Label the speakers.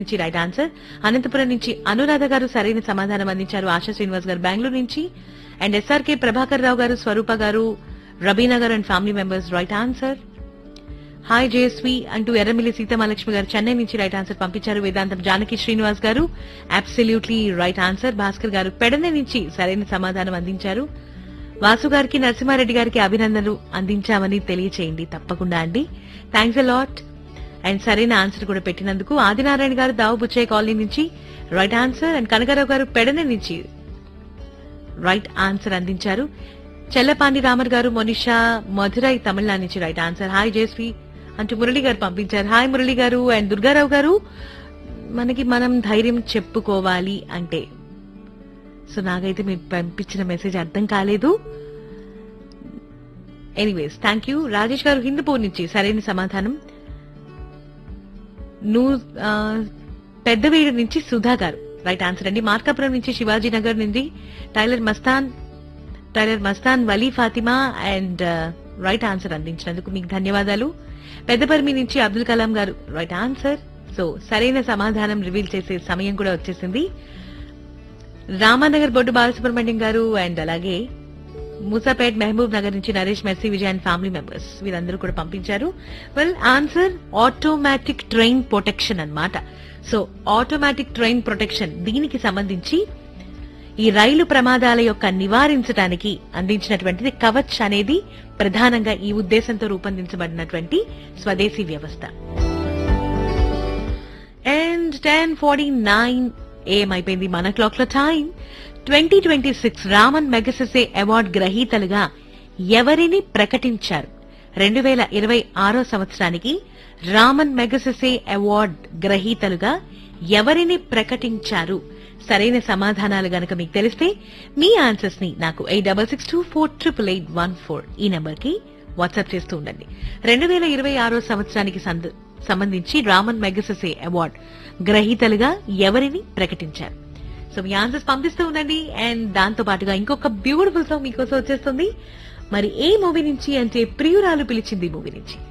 Speaker 1: నుంచి right answer Anantapuram నుంచి అనురాధ గారు సరైన సమాధానం అందించారు ఆశా శ్రీనివాస్ గారు బెంగళూరు నుంచి అండ్ ఎస్ఆర్కే ప్రభాకర్ రావు గారు స్వరూప garu Rabina garu and family members right answer hi Jayasvi అంటూ ఎర్రమిల్లి సీతమాలక్ష్మి గారు చెన్నై నుంచి రైట్ ఆన్సర్ పంపించారు వేదాంతం జానకి శ్రీనివాస్ గారు అబ్సల్యూట్లీ రైట్ ఆన్సర్ భాస్కర్ గారు పెడన నుంచి సరైన సమాధానం అందించారు వాసు గారికి నరసింహారెడ్డి గారికి అభినందనలు అందించామని తెలియచేయండి తప్పకుండా అండి థ్యాంక్స్ అ లాట్ అండ్ సరైన ఆన్సర్ కూడా పెట్టినందుకు ఆదినారాయణ గారు దావు బుచ్చయ్య కాలనీ నుంచి right answer and Kanakarao garu Pedana నుంచి రైట్ ఆన్సర్ అందించారు చెల్లపాండి రామర్ గారు మొనిషా మధురై తమిళనాడు నుంచి రైట్ ఆన్సర్ హాయ్ జేస్వి అంటూ మురళి గారు పంపించారు హాయ్ మురళి గారు అండ్ దుర్గారావు గారు మనకి మనం ధైర్యం చెప్పుకోవాలి అంటే సో నాకైతే మీరు పంపించిన మెసేజ్ అర్థం కాలేదు ఎనీవేస్ థ్యాంక్ యూ రాజేష్ గారు హిందూపూర్ నుంచి సరైన సమాధానం నువ్వు పెద్దవేడు నుంచి సుధా గారు రైట్ ఆన్సర్ అండి మార్కాపురం నుంచి శివాజీ నగర్ నుండి tailor Mastan tailor Mastan Vali Fatima and right answer అందించినందుకు మీకు ధన్యవాదాలు పెద్దపర్మి నుంచి అబ్దుల్ కలాం గారు రైట్ ఆన్సర్ సో సరైన సమాధానం రివీల్ చేసే సమయం కూడా వచ్చేసింది రామానగర్ బొడ్డు బాలసుబ్రహ్మణ్యం గారు అండ్ అలాగే మూసాపేట్ మహబూబ్ నగర్ నుంచి Naresh Mercy Vijay and family members వీరందరూ కూడా పంపించారు well answer automatic train protection అన్నమాట సో ఆటోమేటిక్ ట్రైన్ ప్రొటెక్షన్ దీనికి సంబంధించి ఈ రైలు ప్రమాదాల యొక్క నివారించడానికి అందించినటువంటిది కవచ్ అనేది ప్రధానంగా ఈ ఉద్దేశంతో రూపొందించబడినటువంటి స్వదేశీ వ్యవస్థ అండ్ టెన్ ఫార్టీ నైన్ ఏం అయిపోయింది మన క్లాక్ లో time twenty twenty six Ramon Magsaysay award గ్రహీతలుగా ఎవరిని ప్రకటించారు రెండు వేల ఇరవై ఆరో సంవత్సరానికి రామన్ మెగసెసే అవార్డ్ గ్రహీతలుగా ఎవరిని ప్రకటించారు సరైన సమాధానాలు గనక మీకు తెలిస్తే మీ ఆన్సర్స్ ని నాకు eight double six two four triple eight one four ఈ నెంబర్ కి వాట్సాప్ చేస్తూ ఉండండి రెండు వేల ఇరవై ఆరో సంవత్సరానికి సంద- సంబంధించి రామన్ మెగసెసే అవార్డ్ గ్రహీతలుగా ఎవరిని ప్రకటించారు సో మీ ఆన్సర్స్ పంపిస్తూ ఉండండి అండ్ దాంతో పాటుగా ఇంకొక బ్యూటిఫుల్ సాంగ్ మీకోసం వచ్చేస్తుంది మరి ఏ మూవీ నుంచి అంటే ప్రియురాలు పిలిచింది మూవీ నుంచి